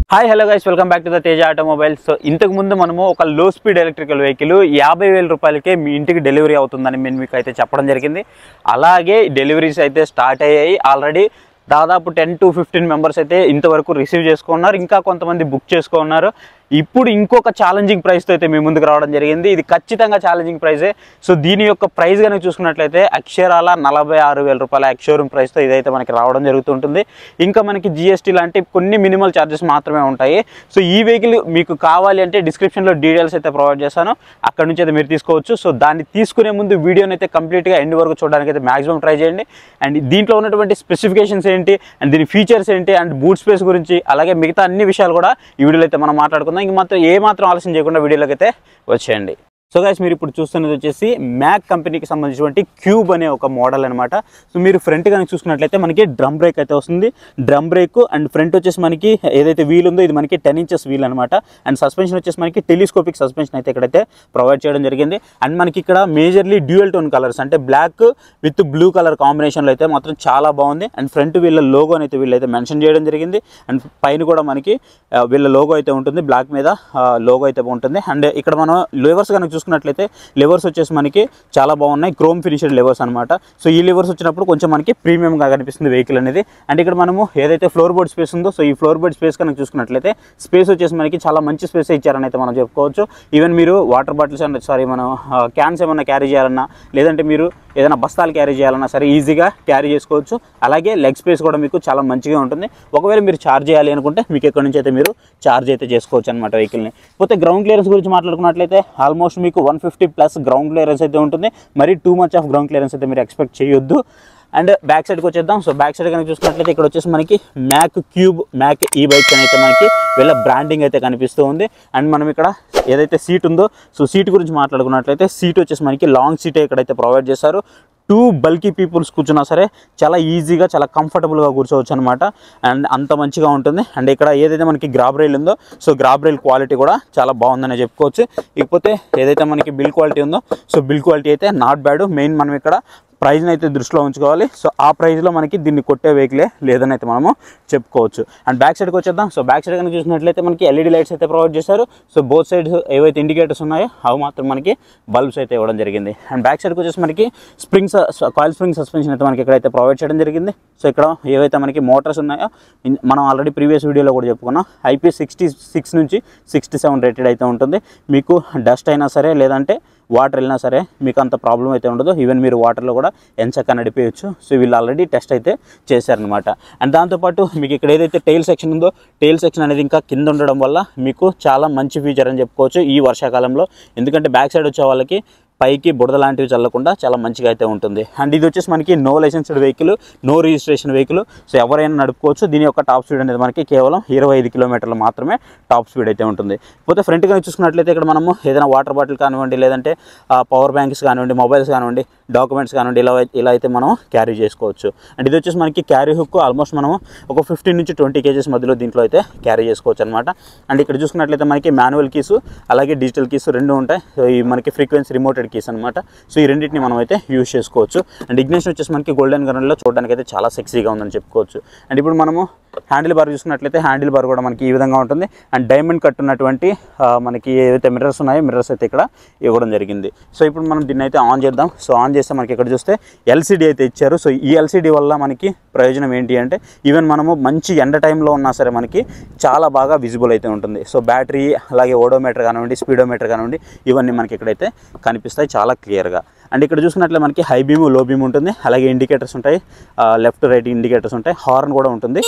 hi hello guys welcome back to the Teja automobiles so ఇంతకు ముందు మనము ఒక లో స్పీడ్ ఎలక్ట్రికల్ వెహికల్ యాభై వేల రూపాయలకే మీ ఇంటికి డెలివరీ అవుతుందని నేను మీకు అయితే చెప్పడం జరిగింది అలాగే డెలివరీస్ అయితే స్టార్ట్ అయ్యాయి ఆల్రెడీ దాదాపు టెన్ టు ఫిఫ్టీన్ మెంబర్స్ అయితే ఇంతవరకు రిసీవ్ చేసుకున్నారు ఇంకా కొంతమంది బుక్ చేసుకున్నారు ఇప్పుడు ఇంకొక ఛాలెంజింగ్ ప్రైస్తో అయితే మీ ముందుకు రావడం జరిగింది ఇది ఖచ్చితంగా ఛాలెంజింగ్ ప్రైజే సో దీని యొక్క ప్రైస్ కనుక చూసుకున్నట్లయితే అక్షరాల నలభై ఆరు వేల రూపాయల ఎక్స్షోరూమ్ ప్రైస్తో ఇదైతే మనకి రావడం జరుగుతుంటుంది ఇంకా మనకి జిఎస్టీ లాంటి కొన్ని మినిమల్ ఛార్జెస్ మాత్రమే ఉంటాయి సో ఈ వెహికల్ మీకు కావాలి అంటే డిస్క్రిప్షన్లో డీటెయిల్స్ అయితే ప్రొవైడ్ చేశాను అక్కడ నుంచి అయితే మీరు తీసుకోవచ్చు సో దాన్ని తీసుకునే ముందు వీడియోని అయితే కంప్లీట్గా ఎండ్ వరకు చూడడానికి అయితే మాక్సిమం ట్రై చేయండి అండ్ దీంట్లో ఉన్నటువంటి స్పెసిఫికేషన్స్ ఏంటి అండ్ దీని ఫీచర్స్ ఏంటి అండ్ బూట్ స్పేస్ గురించి అలాగే మిగతా అన్ని విషయాలు కూడా ఈ వీడియోలో అయితే మనం మాట్లాడుకుందాం ఇంక మాత్రం ఏ మాత్రం ఆలస్యం చేయకుండా వీడియోలోకి అయితే వచ్చేయండి సో గైస్ మీరు ఇప్పుడు చూస్తున్నది వచ్చేసి మ్యాక్ కంపెనీకి సంబంధించినటువంటి క్యూబ్ అనే ఒక మోడల్ అనమాట సో మీరు ఫ్రంట్ కనుక చూసుకున్నట్లయితే మనకి డ్రమ్ బ్రేక్ అయితే వస్తుంది డ్రమ్ బ్రేక్ అండ్ ఫ్రంట్ వచ్చేసి మనకి ఏదైతే వీల్ ఉందో ఇది మనకి టెన్ ఇంచెస్ వీల్ అనమాట అండ్ సస్పెన్షన్ వచ్చేసి మనకి టెలిస్కోపిక్ సస్పెన్షన్ అయితే ఇక్కడైతే ప్రొవైడ్ చేయడం జరిగింది అండ్ మనకి ఇక్కడ మేజర్లీ డ్యూయల్ టోన్ కలర్స్ అంటే బ్లాక్ విత్ బ్లూ కలర్ కాంబినేషన్లో అయితే మాత్రం చాలా బాగుంది అండ్ ఫ్రంట్ వీళ్ళ లోగో అయితే వీళ్ళైతే మెన్షన్ చేయడం జరిగింది అండ్ పైన కూడా మనకి ఆ, వీళ్ళ లోగో అయితే ఉంటుంది బ్లాక్ మీద లోగో అయితే ఉంటుంది అండ్ ఇక్కడ మనం లెవర్స్ కనుక చూసుకున్నట్లయితే లెవర్స్ వచ్చేసి మనకి చాలా బాగున్నాయి క్రోమ్ ఫినిషెడ్ లెవర్స్ అనమాట సో ఈ లెవర్స్ వచ్చినప్పుడు కొంచెం మనకి ప్రీమియంగా కనిపిస్తుంది వెహికల్ అనేది అండ్ ఇక్కడ మనము ఏదైతే ఫ్లోర్ బోర్డ్ స్పేస్ ఉందో సో ఈ ఫ్లోర్ బోర్డ్ స్పేస్ కనుక చూసుకున్నట్లయితే స్పేస్ వచ్చేసి మనకి చాలా మంచి స్పేస్ ఇచ్చారని అయితే మనం చెప్పుకోవచ్చు ఈవెన్ మీరు వాటర్ బాటిల్స్ అన్న సారీ మనం క్యాన్స్ ఏమన్నా క్యారీ చేయాలన్నా లేదంటే మీరు ఏదైనా బస్తాలు క్యారీ చేయాలన్నా సరే ఈజీగా క్యారీ చేసుకోవచ్చు అలాగే లెగ్ స్పేస్ కూడా మీకు చాలా మంచిగా ఉంటుంది ఒకవేళ మీరు ఛార్జ్ చేయాలి అనుకుంటే మీకు ఎక్కడి నుంచి అయితే మీరు ఛార్జ్ అయితే చేసుకోవచ్చు అనమాట వెహికల్ని పోతే గ్రౌండ్ క్లియరెన్స్ గురించి మాట్లాడుకున్నట్లయితే ఆల్మోస్ట్ మీకు one fifty plus ground clearance అయితే ఉంటుంది మరి too much off ground clearance అయితే మీరు ఎక్స్పెక్ట్ చేయొద్దు అండ్ బ్యాక్ సైడ్కి వచ్చేద్దాం సో బ్యాక్ సైడ్ కనుక చూసుకున్నట్లయితే ఇక్కడ వచ్చేసి మనకి మ్యాక్ క్యూబ్ మ్యాక్ ఈ బైక్స్ అని అయితే మనకి వీళ్ళ బ్రాండింగ్ అయితే కనిపిస్తూ ఉంది అండ్ మనం ఇక్కడ ఏదైతే సీట్ ఉందో సో సీట్ గురించి మాట్లాడుకున్నట్లయితే సీట్ వచ్చేసి మనకి లాంగ్ సీట్ ఇక్కడైతే ప్రొవైడ్ చేశారు టూ బల్కీ పీపుల్స్ కూర్చున్నా సరే చాలా ఈజీగా చాలా కంఫర్టబుల్గా కూర్చోవచ్చు అనమాట అండ్ అంత మంచిగా ఉంటుంది అండ్ ఇక్కడ ఏదైతే మనకి గ్రాబ్ రైల్ ఉందో సో గ్రాబ్ రైల్ క్వాలిటీ కూడా చాలా బాగుందని చెప్పుకోవచ్చు ఇకపోతే ఏదైతే మనకి బిల్ క్వాలిటీ ఉందో సో బిల్ క్వాలిటీ అయితే నాట్ బ్యాడ్ మెయిన్ మనం ఇక్కడ ప్రైజ్ని అయితే దృష్టిలో ఉంచుకోవాలి సో ఆ ప్రైస్లో మనకి దీన్ని కొట్టే వెహికలే లేదని అయితే మనము చెప్పుకోవచ్చు అండ్ బ్యాక్ సైడ్కి వచ్చేద్దాం సో బ్యాక్ సైడ్ కనుక చూసినట్లయితే మనకి ఎల్ఈడి లైట్స్ అయితే ప్రొవైడ్ చేశారు సో బోత్ సైడ్స్ ఏవైతే ఇండికేటర్స్ ఉన్నాయో అవి మాత్రం మనకి బల్బ్స్ అయితే ఇవ్వడం జరిగింది అండ్ బ్యాక్ సైడ్కి వచ్చేసి మనకి స్ప్రింగ్స్ కాయిల్ స్ప్రింగ్ సస్పెన్షన్ అయితే మనకి ఇక్కడైతే ప్రొవైడ్ చేయడం జరిగింది సో ఇక్కడ ఏవైతే మనకి మోటార్స్ ఉన్నాయో ఇన్- మనం ఆల్రెడీ ప్రీవియస్ వీడియోలో కూడా చెప్పుకున్నాం ఐపీ సిక్స్టీ సిక్స్ నుంచి సిక్స్టీ సెవెన్ రేటెడ్ అయితే ఉంటుంది మీకు డస్ట్ అయినా సరే లేదంటే వాటర్ వెళ్ళినా సరే మీకు అంత ప్రాబ్లం అయితే ఉండదు ఈవెన్ మీరు వాటర్లో కూడా ఎంచక్క నడిపేయచ్చు సో వీళ్ళు ఆల్రెడీ టెస్ట్ అయితే చేశారనమాట అండ్ దాంతోపాటు మీకు ఇక్కడ ఏదైతే టైల్ సెక్షన్ ఉందో టైల్ సెక్షన్ అనేది ఇంకా కింద ఉండడం వల్ల మీకు చాలా మంచి ఫీచర్ అని చెప్పుకోవచ్చు ఈ వర్షాకాలంలో ఎందుకంటే బ్యాక్ సైడ్ వచ్చే వాళ్ళకి పైకి బుడద లాంటివి చల్లకుండా చాలా మంచిగా అయితే ఉంటుంది అండ్ ఇది వచ్చేసి మనకి no licensed vehicle no registration vehicle so ఎవరైనా నడుపుకోవచ్చు దీని యొక్క టాప్ స్పీడ్ అనేది మనకి కేవలం ఇరవై ఐదు కిలోమీటర్లు మాత్రమే టాప్ స్పీడ్ అయితే ఉంటుంది పోతే ఫ్రంట్ కనుక చూసుకున్నట్లయితే ఇక్కడ మనము ఏదైనా వాటర్ బాటిల్ కానివ్వండి లేదంటే పవర్ బ్యాంక్స్ కానివ్వండి మొబైల్స్ కానివ్వండి డాక్యుమెంట్స్ కానివ్వండి ఇలా ఇలా అయితే మనం క్యారీ చేసుకోవచ్చు అండ్ ఇది వచ్చేసి మనకి క్యారీ హుక్ ఆల్మోస్ట్ మనం ఒక ఫిఫ్టీన్ నుంచి ట్వంటీ కేజెస్ మధ్యలో దీంట్లో అయితే క్యారీ చేసుకోవచ్చు అనమాట అండ్ ఇక్కడ చూసుకున్నట్లయితే మనకి మాన్యువల్ కీస్ అలాగే డిజిటల్ కీస్ రెండు ఉంటాయి సో ఈ మనకి ఫ్రీక్వెన్సీ రిమోటెడ్ కీస్ అనమాట సో ఈ రెండింటిని మనం అయితే యూజ్ చేసుకోవచ్చు అండ్ ఇగ్నిషన్ వచ్చేసి మనకి గోల్డెన్ కలర్లో చూడడానికి అయితే చాలా సెక్సీగా ఉందని చెప్పుకోవచ్చు అండ్ ఇప్పుడు మనము హ్యాండిల్ బార్ చూసుకున్నట్లయితే హ్యాండిల్ బార్ కూడా మనకి ఈ విధంగా ఉంటుంది అండ్ డైమండ్ కట్ ఉన్నటువంటి ఆ, మనకి ఏవైతే మిర్రర్స్ ఉన్నాయో మిర్రర్స్ అయితే ఇక్కడ ఇవ్వడం జరిగింది సో ఇప్పుడు మనం దీన్ని అయితే ఆన్ చేద్దాం సో ఆన్ చేస్తే మనకి ఇక్కడ చూస్తే ఎల్సిడి అయితే ఇచ్చారు సో ఈ ఎల్సిడి వల్ల మనకి ప్రయోజనం ఏంటి అంటే ఈవెన్ మనము మంచి ఎండ టైంలో ఉన్నా సరే మనకి చాలా బాగా విజిబుల్ అయితే ఉంటుంది సో బ్యాటరీ అలాగే ఓడోమీటర్ కానివ్వండి స్పీడోమీటర్ కానివ్వండి ఇవన్నీ మనకి ఇక్కడైతే కనిపిస్తాయి చాలా క్లియర్గా అండ్ ఇక్కడ చూసుకున్నట్లే మనకి హై బీమ్ లో బీమ్ ఉంటుంది అలాగే ఇండికేటర్స్ ఉంటాయి లెఫ్ట్ రైట్ ఇండికేటర్స్ ఉంటాయి హార్న్ కూడా ఉంటుంది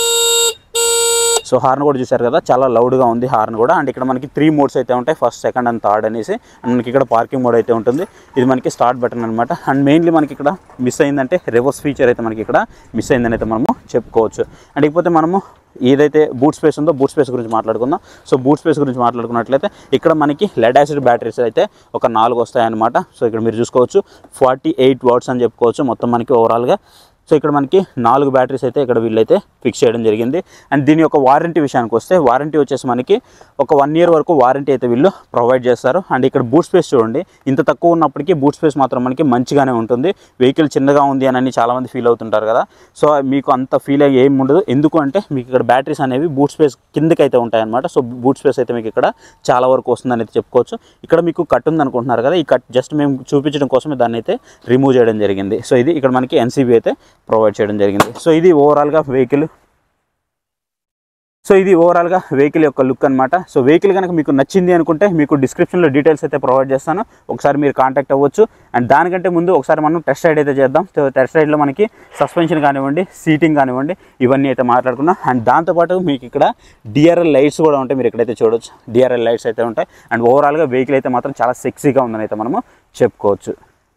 సో హార్న్ కూడా చూశారు కదా చాలా లౌడ్గా ఉంది హార్న్ కూడా అండ్ ఇక్కడ మనకి త్రీ మోడ్స్ అయితే ఉంటాయి ఫస్ట్ సెకండ్ అండ్ థర్డ్ అనేసి అండ్ మనకి ఇక్కడ పార్కింగ్ మోడ్ అయితే ఉంటుంది ఇది మనకి స్టార్ట్ బటన్ అనమాట అండ్ మెయిన్లీ మనకి ఇక్కడ మిస్ అయిందంటే రివర్స్ ఫీచర్ అయితే మనకి ఇక్కడ మిస్ అయిందని అయితే మనము చెప్పుకోవచ్చు అండ్ ఇకపోతే మనము ఏదైతే బూట్ స్పేస్ ఉందో బూట్ స్పేస్ గురించి మాట్లాడుకుందాం సో బూట్ స్పేస్ గురించి మాట్లాడుకున్నట్లయితే ఇక్కడ మనకి లెడ్ యాసిడ్ బ్యాటరీస్ అయితే ఒక నాలుగు వస్తాయన్నమాట సో ఇక్కడ మీరు చూసుకోవచ్చు ఫార్టీ ఎయిట్ వాట్స్ అని చెప్పుకోవచ్చు మొత్తం మనకి ఓవరాల్గా సో ఇక్కడ మనకి నాలుగు బ్యాటరీస్ అయితే ఇక్కడ వీళ్ళైతే ఫిక్స్ చేయడం జరిగింది అండ్ దీని యొక్క వారంటీ విషయానికి వస్తే వారంటీ వచ్చేసి మనకి ఒక వన్ ఇయర్ వరకు వారంటీ అయితే వీళ్ళు ప్రొవైడ్ చేస్తారు అండ్ ఇక్కడ బూట్ స్పేస్ చూడండి ఇంత తక్కువ ఉన్నప్పటికీ బూట్ స్పేస్ మాత్రం మనకి మంచిగానే ఉంటుంది వెహికల్ చిన్నగా ఉంది అని చాలామంది ఫీల్ అవుతుంటారు కదా సో మీకు అంత ఫీల్ అయ్యి ఏం ఉండదు ఎందుకు అంటే మీకు ఇక్కడ బ్యాటరీస్ అనేవి బూట్ స్పేస్ కిందకి అయితే ఉంటాయన్నమాట సో బూట్ స్పేస్ అయితే మీకు ఇక్కడ చాలా వరకు వస్తుందని అయితే చెప్పుకోవచ్చు ఇక్కడ మీకు కట్ ఉంది అనుకుంటున్నారు కదా ఈ కట్ జస్ట్ మేము చూపించడం కోసమే దాన్ని అయితే రిమూవ్ చేయడం జరిగింది సో ఇది ఇక్కడ మనకి ఎన్సీబీ అయితే ప్రొవైడ్ చేయడం జరిగింది సో ఇది ఓవరాల్గా వెహికల్ సో ఇది ఓవరాల్గా వెహికల్ యొక్క లుక్ అనమాట సో వెహికల్ కనుక మీకు నచ్చింది అనుకుంటే మీకు డిస్క్రిప్షన్లో డీటెయిల్స్ అయితే ప్రొవైడ్ చేస్తాను ఒకసారి మీరు కాంటాక్ట్ అవ్వచ్చు అండ్ దానికంటే ముందు ఒకసారి మనం టెస్ట్ రైడ్ అయితే చేద్దాం సో టెస్ట్ రైడ్లో మనకి సస్పెన్షన్ కానివ్వండి సీటింగ్ కానివ్వండి ఇవన్నీ అయితే మాట్లాడుకున్నాం అండ్ దాంతోపాటు మీకు ఇక్కడ డిఆర్ఎల్ లైట్స్ కూడా ఉంటాయి మీరు ఎక్కడైతే చూడొచ్చు డిఆర్ఎల్ లైట్స్ అయితే ఉంటాయి అండ్ ఓవరాల్గా వెహికల్ అయితే మాత్రం చాలా సెక్సీగా ఉందని అయితే మనము చెప్పుకోవచ్చు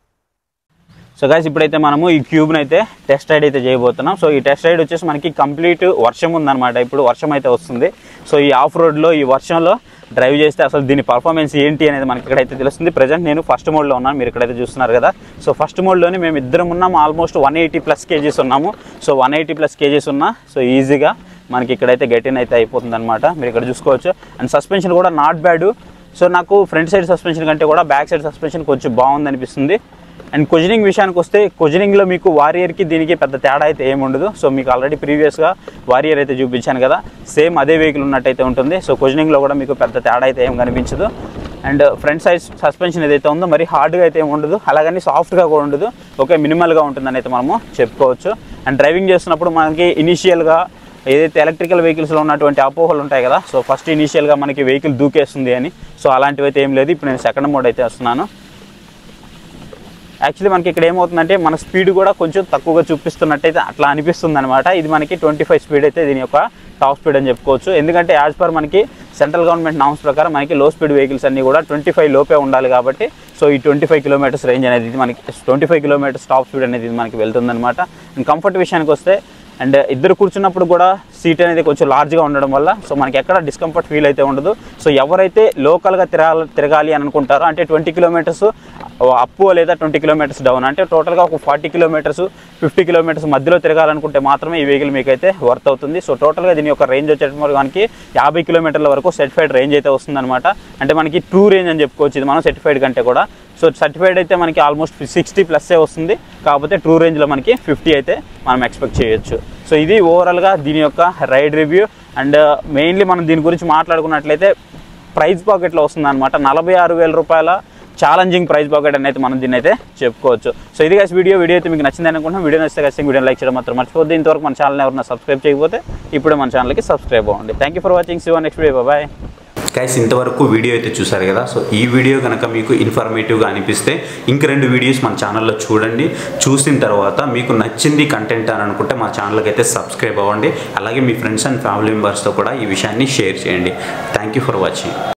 సో గాయస్ ఇప్పుడైతే మనము ఈ క్యూబ్ని అయితే టెస్ట్ రైడ్ అయితే చేయబోతున్నాం సో ఈ టెస్ట్ రైడ్ వచ్చేసి మనకి కంప్లీట్ వర్షం ఉందన్నమాట ఇప్పుడు వర్షం అయితే వస్తుంది సో ఈ ఆఫ్ రోడ్లో ఈ వర్షంలో డ్రైవ్ చేస్తే అసలు దీని పర్ఫార్మెన్స్ ఏంటి అనేది మనకి ఇక్కడైతే తెలుస్తుంది ప్రజెంట్ నేను ఫస్ట్ మోడ్లో ఉన్నాను మీరు ఇక్కడైతే చూస్తున్నారు కదా సో ఫస్ట్ మోడ్లోని మేము ఇద్దరం ఉన్నాం almost one eighty plus kgs ఉన్నాము so one eighty plus kgs ఉన్నా సో ఈజీగా మనకి ఇక్కడైతే గెటిన్ అయితే అయిపోతుంది అనమాట మీరు ఇక్కడ చూసుకోవచ్చు అండ్ సస్పెన్షన్ కూడా నాట్ బ్యాడ్ సో నాకు ఫ్రంట్ సైడ్ సస్పెన్షన్ కంటే కూడా బ్యాక్ సైడ్ సస్పెన్షన్ కొంచెం బాగుంది అనిపిస్తుంది అండ్ కొజినింగ్ విషయానికి వస్తే కొజినింగ్లో మీకు వారియర్కి దీనికి పెద్ద తేడా అయితే ఏమి ఉండదు సో మీకు ఆల్రెడీ ప్రీవియస్గా వారియర్ అయితే చూపించాను కదా సేమ్ అదే వెహికల్ ఉన్నట్టయితే ఉంటుంది సో కొజినింగ్లో కూడా మీకు పెద్ద తేడా అయితే ఏం కనిపించదు అండ్ ఫ్రంట్ సైడ్ సస్పెన్షన్ ఏదైతే ఉందో మరి హార్డ్గా అయితే ఏమి ఉండదు అలాగని సాఫ్ట్గా కూడా ఉండదు ఓకే మినిమల్గా ఉంటుందని అయితే మనము చెప్పుకోవచ్చు అండ్ డ్రైవింగ్ చేస్తున్నప్పుడు మనకి ఇనీషియల్గా ఏదైతే ఎలక్ట్రికల్ వెహికల్స్లో ఉన్నటువంటి అపోహలు ఉంటాయి కదా సో ఫస్ట్ ఇనీషియల్గా మనకి వెహికల్ దూకేస్తుంది అని సో అలాంటివి అయితే ఏం లేదు ఇప్పుడు నేను సెకండ్ మోడ్ అయితే వస్తున్నాను యాక్చువల్లీ మనకి ఇక్కడ ఏమవుతుందంటే మన స్పీడ్ కూడా కొంచెం తక్కువగా చూపిస్తున్నట్టయితే అట్లా అనిపిస్తుంది అనమాట ఇది మనకి ట్వంటీ ఫైవ్ స్పీడ్ అయితే దీని యొక్క టాప్ స్పీడ్ అని చెప్పుకోవచ్చు ఎందుకంటే యాజ్ పర్ మనకి సెంట్రల్ గవర్నమెంట్ నామ్స్ ప్రకారం మనకి లో స్పీడ్ వెహికల్స్ అన్నీ కూడా ట్వంటీ ఫైవ్ లోపే ఉండాలి కాబట్టి సో ఈ ట్వంటీ ఫైవ్ కిలోమీటర్స్ రేంజ్ అనేది ఇది మనకి twenty five kilometres top speed అనేది ఇది మనకి వెళ్తుందన్నమాట అండ్ కంఫర్ట్ విషయానికి వస్తే అండ్ ఇద్దరు కూర్చున్నప్పుడు కూడా సీట్ అనేది కొంచెం లార్జ్గా ఉండడం వల్ల సో మనకి ఎక్కడ డిస్కంఫర్ట్ ఫీల్ అయితే ఉండదు సో ఎవరైతే లోకల్గా తిరగాలి తిరగాలి అని అనుకుంటారో అంటే ట్వంటీ కిలోమీటర్స్ అప్ లేదా ట్వంటీ కిలోమీటర్స్ డౌన్ అంటే టోటల్గా ఒక ఫార్టీ కిలోమీటర్స్ ఫిఫ్టీ కిలోమీటర్స్ మధ్యలో తిరగాలనుకుంటే మాత్రమే ఈ వెహికల్ మీకు అయితే వర్త్ అవుతుంది సో టోటల్గా దీని యొక్క రేంజ్ వచ్చేటప్పుడు మనకి యాభై కిలోమీటర్ల వరకు సర్టిఫైడ్ రేంజ్ అయితే వస్తుందన్నమాట అంటే మనకి ట్రూ రేంజ్ అని చెప్పుకోవచ్చు ఇది మనం సర్టిఫైడ్ కంటే కూడా సో సర్టిఫైడ్ అయితే మనకి ఆల్మోస్ట్ సిక్స్టీ ప్లస్సే వస్తుంది కాకపోతే ట్రూ రేంజ్లో మనకి ఫిఫ్టీ అయితే మనం ఎక్స్పెక్ట్ చేయొచ్చు సో ఇది ఓవరాల్గా దీని యొక్క రైడ్ రివ్యూ అండ్ మెయిన్లీ మనం దీని గురించి మాట్లాడుకున్నట్లయితే ప్రైస్ పాకెట్లో వస్తుంది అనమాట నలభై ఆరు వేల రూపాయల ఛాలెంజింగ్ ప్రైస్ పాకెట్ అనేది మనం దీన్ని అయితే చెప్పుకోవచ్చు సో ఇది గైస్ వీడియో వీడియో అయితే మీకు నచ్చింది అనుకుంటున్నాం వీడియో నచ్చితే ఖచ్చితంగా వీడియో లైక్ చేయడం మాత్రం మర్చిపోద్ది ఇంతవరకు మన ఛానల్ ఎవరైనా సబ్స్క్రైబ్ చేయకపోతే ఇప్పుడే మన ఛానల్కి సబ్స్క్రైబ్ అవ్వండి థ్యాంక్ యూ ఫర్ వాచింగ్ సివా నెక్స్ట్ వీడియో బాయ్ గైస్ ఇంతవరకు వీడియో అయితే చూసారు కదా సో ఈ వీడియో కనుక మీకు ఇన్ఫర్మేటివ్గా అనిపిస్తే ఇంక రెండు వీడియోస్ మన ఛానల్లో చూడండి చూసిన తర్వాత మీకు నచ్చింది కంటెంట్ అని అనుకుంటే మా ఛానల్కి అయితే సబ్స్క్రైబ్ అవ్వండి అలాగే మీ ఫ్రెండ్స్ అండ్ ఫ్యామిలీ మెంబర్స్తో కూడా ఈ విషయాన్ని షేర్ చేయండి థ్యాంక్ యూ ఫర్ వాచింగ్